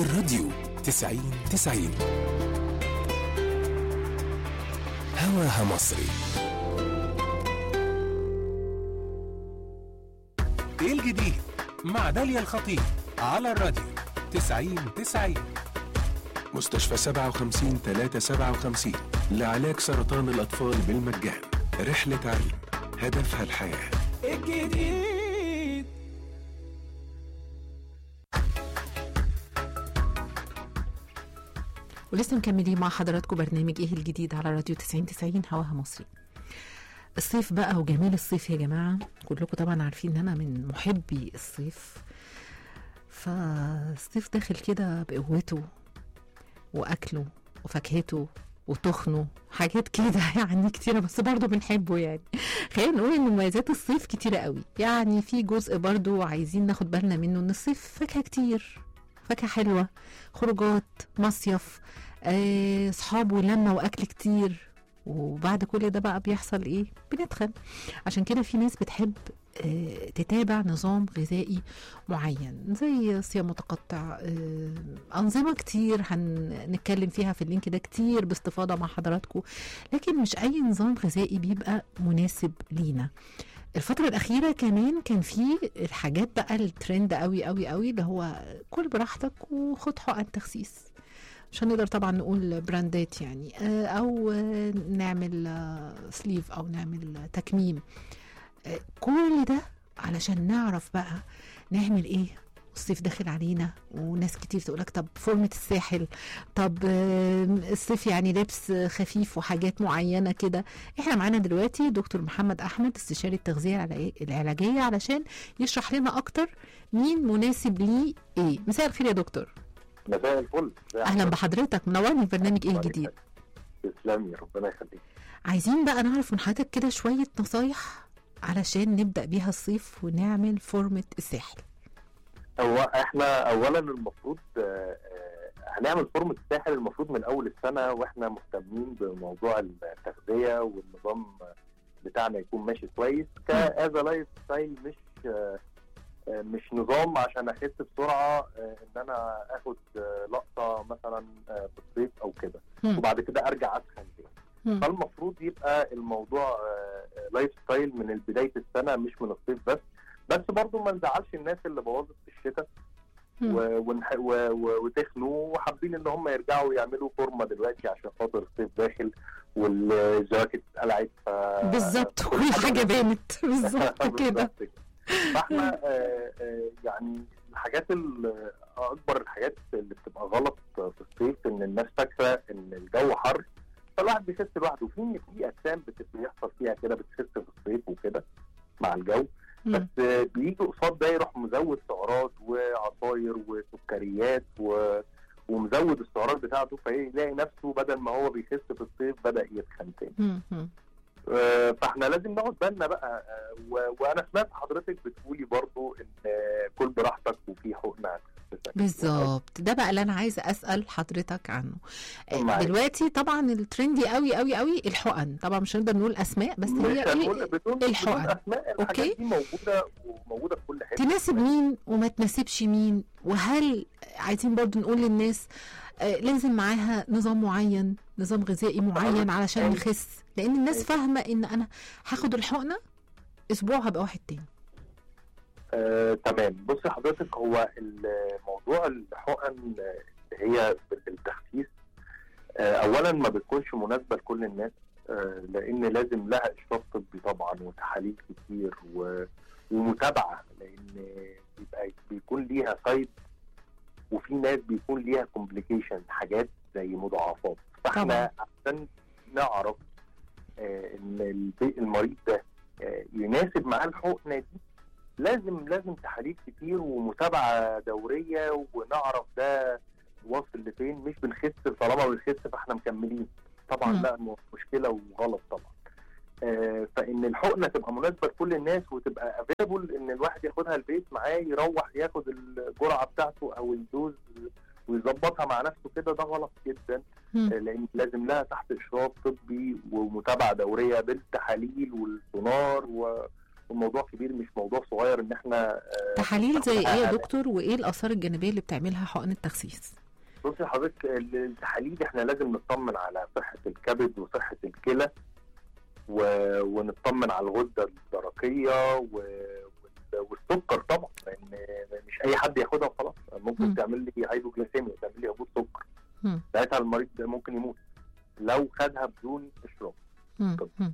الراديو تسعين تسعين هواها مصري ايه الجديد مع داليا الخطيب على الراديو تسعين تسعين مستشفى سبعة وخمسين تلاتة سبعة وخمسين لعلاج سرطان الأطفال بالمجان رحلة علم هدفها الحياة الجديد ولسه مكملين مع حضراتكم برنامج ايه الجديد على راديو 90 90 هواها مصري الصيف بقى وجمال الصيف يا جماعة كلكم طبعا عارفين ان انا من محبي الصيف فالصيف داخل كده بقوته واكله وفاكهته وتخنه حاجات كده يعني كتيرة بس برضه بنحبه يعني خلينا نقول ان مميزات الصيف كتيرة قوي يعني في جزء برضه عايزين ناخد بالنا منه ان الصيف فاكهة كتير فاكهة حلوة خروجات مصيف آه، صحاب ولمة واكل كتير وبعد كل ده بقى بيحصل ايه بنتخن عشان كده في ناس بتحب آه، تتابع نظام غذائي معين زي صيام متقطع آه، أنظمة كتير هنتكلم فيها في اللينك ده كتير باستفاضة مع حضراتكم لكن مش أي نظام غذائي بيبقى مناسب لينا الفترة الأخيرة كمان كان في الحاجات بقى الترند قوي قوي قوي اللي هو كل براحتك وخد حقن تخسيس مش هنقدر طبعا نقول براندات يعني آه، او آه، نعمل آه، سليف او نعمل آه، تكميم آه، كل ده علشان نعرف بقى نعمل ايه الصيف داخل علينا وناس كتير تقولك طب فورمة الساحل طب آه، الصيف يعني لبس خفيف وحاجات معينة كده احنا معانا دلوقتي دكتور محمد احمد استشاري التغذية العلا- العلاجية علشان يشرح لنا اكتر مين مناسب ليه ايه مساء الخير يا دكتور مساء الفل ازي اهلا حضرتك؟ بحضرتك منورني في برنامج ايه الجديد تسلمي ربنا يخليك عايزين بقى نعرف من حضرتك كده شوية نصايح علشان نبدأ بيها الصيف ونعمل فورمة الساحل هو احنا اولا المفروض آه، آه، هنعمل فورمة الساحل المفروض من اول السنه واحنا مهتمين بموضوع التغذيه والنظام بتاعنا يكون ماشي كويس كاذا لايف ستايل مش آه، آه، مش نظام عشان اخس بسرعه آه، ان انا اخد آه، لقطه مثلا آه، في الصيف او كده مم. وبعد كده ارجع اسخن تاني مم. فالمفروض يبقى الموضوع آه، آه، لايف ستايل من بدايه السنه مش من الصيف بس بس برضو ما نزعلش الناس اللي بوظت في الشتاء مم. و- ونح- و- و- وتخنوا وحابين ان هم يرجعوا يعملوا فورمه دلوقتي عشان خاطر الصيف داخل والجواكت اتقلعت ف بالظبط كل حاجة بانت بالظبط كده بالظبط كده. فاحنا آه، آه، يعني الحاجات ال- اكبر الحاجات اللي بتبقى غلط في الصيف ان الناس فاكره ان الجو حر فالواحد بيخس لوحده في في اجسام بت- بيحصل فيها كده بتخس في الصيف وكده مع الجو مم. بس آه، بيجي قصاد ده يروح مزود سعرات وعصاير وسكريات و... ومزود السعرات بتاعته فيلاقي نفسه بدل ما هو بيخس في الصيف بدا يتخن تاني مم. مم. آه، فاحنا لازم ناخد بالنا بقى آه، و- وانا سمعت حضرتك بتقولي برضو ان آه، كل براحتك وفي حقنه هتخسسك. بالظبط ده بقى اللي انا عايزه اسال حضرتك عنه آه، معاك. دلوقتي طبعا الترندي قوي قوي قوي الحقن طبعا مش هنقدر نقول اسماء بس مش هي هنقول ايه بدون بدون الحقن. اسماء أوكي. الحاجات دي موجوده وموجوده في كل حته تناسب مين وما تناسبش مين وهل عايزين برضو نقول للناس آه، لازم معاها نظام معين نظام غذائي معين علشان أيوة. نخس لان الناس أيوة. فاهمه ان انا هاخد الحقنه اسبوع هبقى واحد تاني آه، تمام بصي حضرتك هو الموضوع الحقن آه، اللي هي التخسيس آه، اولا ما بتكونش مناسبه لكل الناس آه، لان لازم لها اشراف طبي طبعا وتحاليل كتير و- ومتابعه لان بيبقى بيكون ليها سايد وفي ناس بيكون ليها كومبليكيشن حاجات زي مضاعفات فاحنا عشان نعرف آه، ان البي- المريض ده آه، يناسب معاه الحقنه دي لازم لازم تحاليل كتير ومتابعه دوريه ونعرف ده واصل لفين مش بنخس طالما بنخس فاحنا مكملين طبعا مم. لا م- مشكله وغلط طبعا آه فان الحقنه تبقى مناسبه لكل الناس وتبقى افيلبل ان الواحد ياخدها البيت معاه يروح ياخد الجرعه بتاعته او الدوز ويظبطها مع نفسه كده ده غلط جدا مم. آه، لان لازم لها تحت اشراف طبي ومتابعه دوريه بالتحاليل والسونار و... والموضوع كبير مش موضوع صغير ان احنا آه، تحاليل زي ايه يا ناخدها دكتور وايه الاثار الجانبيه اللي بتعملها حقن التخسيس بصي حضرتك التحاليل احنا لازم نطمن على صحه الكبد وصحه الكلى و... ونطمن على الغده الدرقيه و... وال- والسكر طبعا لان مش اي حد ياخدها وخلاص ممكن مم. تعمل لي هايبوجليسيميا تعمل لي هبوط سكر مم. ساعتها المريض ده ممكن يموت لو خدها بدون اشراف مم. مم.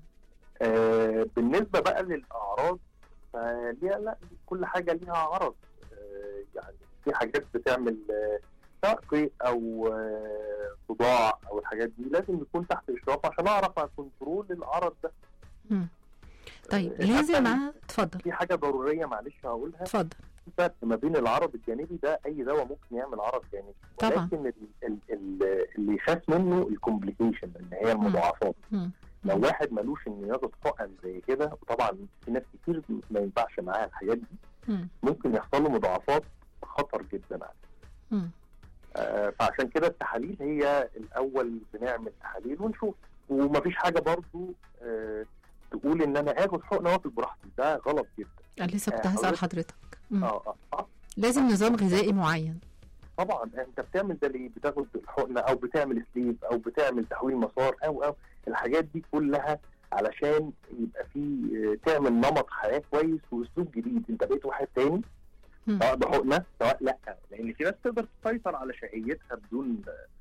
آه بالنسبه بقى للاعراض فليها لا كل حاجه ليها عرض آه يعني في حاجات بتعمل آه، سواء قيء او آه، صداع او الحاجات دي لازم يكون تحت اشراف عشان اعرف اكنترول العرض ده مم. طيب آه، لازم حتى مع اتفضل في حاجه ضروريه معلش هقولها اتفضل في فرق ما بين العرض الجانبي ده اي دواء ممكن يعمل عرض جانبي طبعا. ولكن ال- ال- ال- اللي يخاف منه الكومبليكيشن اللي هي المضاعفات مم. لو واحد ملوش انه ياخد حقن زي كده وطبعا في ناس كتير ما ينفعش معاها الحاجات دي مم. ممكن يحصل له مضاعفات خطر جدا عليه مم. آه فعشان كده التحاليل هي الاول بنعمل تحاليل ونشوف ومفيش حاجه برضو آه تقول ان انا اخد حقنه واكل براحتي ده غلط جدا أنا لسه كنت آه، هسال حضرتك- حضرتك مم. اه اه, آه لازم نظام غذائي معين طبعا انت بتعمل ده ليه؟ بتاخد الحقنه او بتعمل سليب او بتعمل تحويل مسار او او الحاجات دي كلها علشان يبقى في آه، تعمل نمط حياه كويس واسلوب جديد انت بقيت واحد تاني مم. سواء بحقنه سواء لا لان في ناس تقدر تسيطر على شهيتها بدون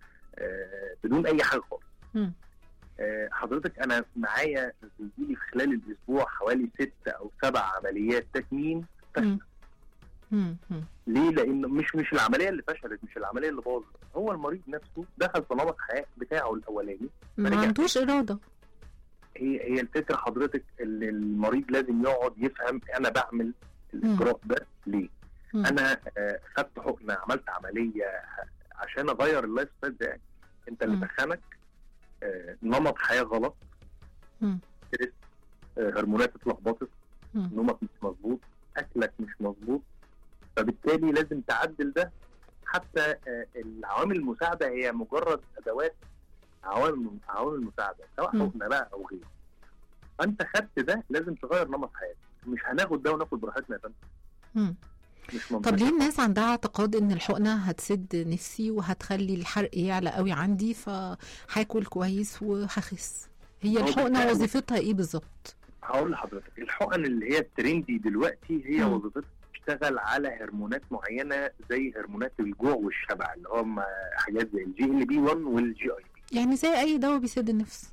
آه، بدون اي حاجه خالص مم. آه، حضرتك انا معايا بيجي لي في خلال الاسبوع حوالي ست او سبع عمليات تكميم مم. مم. مم. ليه؟ لان مش مش العمليه اللي فشلت مش العمليه اللي باظت هو المريض نفسه دخل في نمط حياه بتاعه الاولاني ما فرجع. عندوش اراده هي هي الفكره حضرتك ان المريض لازم يقعد يفهم انا بعمل الاجراء ده ليه؟ مم. انا آه، خدت حقنه عملت عمليه ه- عشان اغير اللايف ستايل بتاعي انت اللي مم. دخلك آه، نمط حياه غلط مم. ستريس آه، هرمونات اتلخبطت مم. نومك مش مظبوط اكلك مش مظبوط فبالتالي لازم تعدل ده حتى آه، العوامل المساعده هي مجرد ادوات عوامل عوامل مساعده سواء مم. حقنه بقى او غيره فانت خدت ده لازم تغير نمط حياتك مش هناخد ده وناكل براحتنا يا فندم مم. مش طب منطقي ليه الناس عندها اعتقاد ان الحقنه هتسد نفسي وهتخلي الحرق يعلى قوي عندي فهاكل كويس وهخس هي هو الحقنه بالفعل. وظيفتها ايه بالظبط هقول لحضرتك الحقن اللي هي الترندي دلوقتي هي مم. وظيفتها تشتغل على هرمونات معينه زي هرمونات الجوع والشبع اللي هم حاجات زي الجي ال بي 1 والجي اي بي يعني زي اي دواء بيسد النفس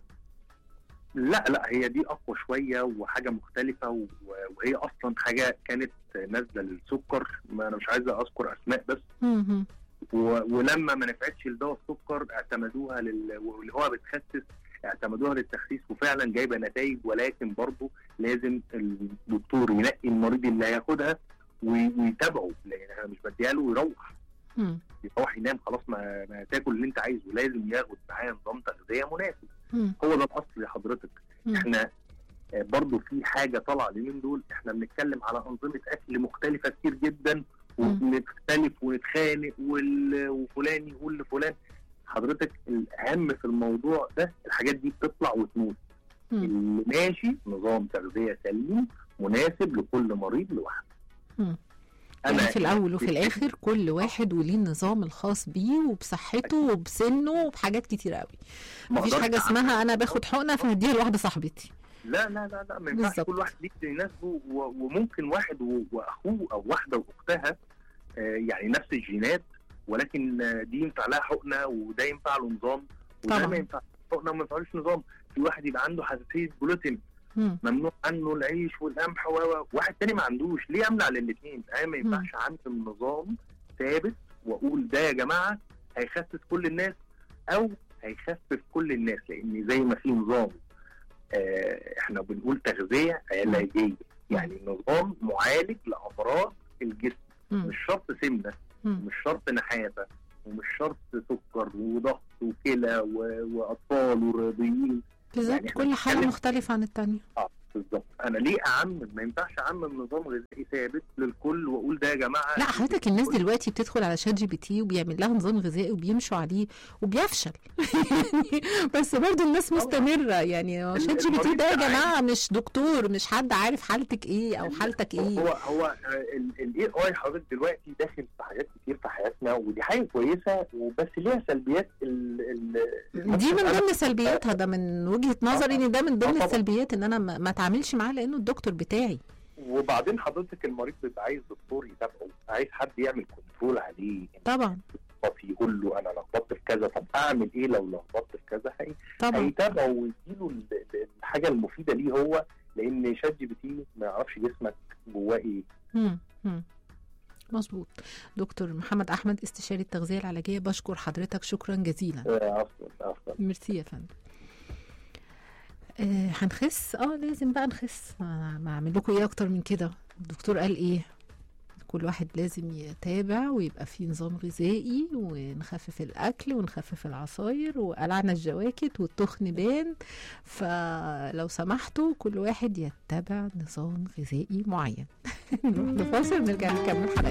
لا لا هي دي اقوى شويه وحاجه مختلفه و- وهي اصلا حاجه كانت نازله للسكر ما انا مش عايز اذكر اسماء بس مم. و- ولما ما نفعتش لدواء السكر اعتمدوها لل... واللي هو بتخسس اعتمدوها للتخسيس وفعلا جايبه نتائج ولكن برضه لازم الدكتور ينقي المريض اللي هياخدها وي- ويتابعه لان انا مش بديها له ويروح مم. يروح ينام خلاص ما, ما تاكل اللي انت عايزه لازم ياخد معاه نظام تغذيه مناسب مم. هو ده الاصل يا حضرتك مم. احنا آه، برضو في حاجه طالعه اليومين دول احنا بنتكلم على انظمه اكل مختلفه كتير جدا ونختلف ونتخانق وال- وفلان يقول لفلان حضرتك الاهم في الموضوع ده الحاجات دي بتطلع وتموت مم. اللي ماشي نظام تغذيه سليم مناسب لكل مريض لوحده مم. يعني في الاول وفي الاخر كل واحد وليه النظام الخاص بيه وبصحته وبسنه وبحاجات كتير قوي ما مفيش أقدرش حاجه اسمها انا باخد حقنه فهديها لواحده صاحبتي لا لا لا لا ما ينفعش بالظبط. كل واحد ليه يناسبه و- وممكن واحد و- واخوه او واحده واختها آه، يعني نفس الجينات ولكن آه، دي ينفع لها حقنه وده ينفع له نظام وده طبعاً. ما ينفع حقنه وما ينفعلوش نظام في واحد يبقى عنده حساسيه جلوتين مم. ممنوع عنه العيش والقمح و و- واحد تاني ما عندوش ليه امنع للاثنين انا ما ينفعش اعمل نظام ثابت واقول ده يا جماعه هيخفف كل الناس او هيخفف كل الناس لان زي ما في نظام آه احنا بنقول تغذيه علاجيه يعني نظام معالج لامراض الجسم مم. مش شرط سمنه مم. مش شرط نحافه ومش شرط سكر وضغط وكلى و- واطفال ورياضيين بالظبط يعني إحنا كل حاله بنتكلم- مختلفه عن التانية اه بالظبط انا ليه اعمم ما ينفعش اعمم نظام غذائي ثابت للكل واقول ده يا جماعه لا حضرتك الناس دلوقتي بتدخل على شات جي بي تي وبيعمل لها نظام غذائي وبيمشوا عليه وبيفشل يعني بس برضو الناس مستمره يعني هو شات جي بي تي ده يا جماعه مش دكتور مش حد عارف حالتك ايه او حالتك هو ايه هو الاي اي حضرتك دلوقتي داخل في حاجات كتير في حياتنا ودي حاجه كويسه وبس ليها سلبيات ال ال دي من أنا- ضمن سلبياتها ده من وجهه نظري ان ده من ضمن طبعاً. السلبيات ان انا ما ما اتعاملش معاه لانه الدكتور بتاعي وبعدين حضرتك المريض بيبقى عايز دكتور يتابعه عايز حد يعمل كنترول عليه طبعا يخبط يقول له انا لخبطت في كذا طب اعمل ايه لو لخبطت في كذا هي طبعا هيتابعه ويديله ال- ال- الحاجه المفيده ليه هو لان شات جي بي تي ما يعرفش جسمك جواه ايه مم. مم. مظبوط دكتور محمد احمد استشاري التغذيه العلاجيه بشكر حضرتك شكرا جزيلا آه، عفوا عفوا ميرسي يا فندم آه هنخس اه لازم بقى نخس ما ما اعمل لكم ايه اكتر من كده الدكتور قال ايه كل واحد لازم يتابع ويبقى فيه نظام غذائي ونخفف الاكل ونخفف العصاير وقلعنا الجواكت والتخن بان فلو سمحتوا كل واحد يتبع نظام غذائي معين نروح لفاصل نرجع نكمل حلقتنا